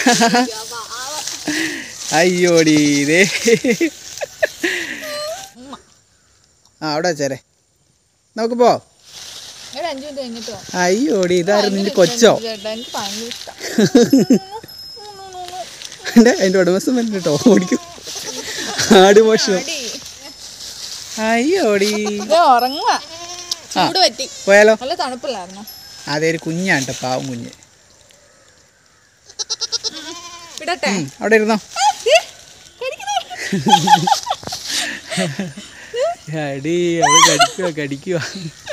അയ്യോടി ഇതേ ആ അവിടെ വെച്ചേരെ നമുക്ക് പോ ഒരു അഞ്ചു മിനിറ്റ് കഴിഞ്ഞിട്ടോ അയ്യോടി ഇതായിരുന്നു നിന്റെ കൊച്ചോ ചേട്ടാ എനിക്ക് ഭയങ്കര ഇഷ്ടം എൻ്റെ അതിൻ്റെ ഉടമസ്ഥൻ വന്നിട്ട് കേട്ടോ ഓടിക്കും ആട് മോശം അയ്യോടി ഇത് ഉറങ്ങുക ചൂട് പറ്റി പോയാലോ നല്ല തണുപ്പില്ലായിരുന്നു അതേ ഒരു കുഞ്ഞാണ് കേട്ടോ പാവം കുഞ്ഞ് വിടട്ടെ ഉം, അവിടെ ഇരുന്നോ അടി അവള് കടിക്കുക കടിക്കുക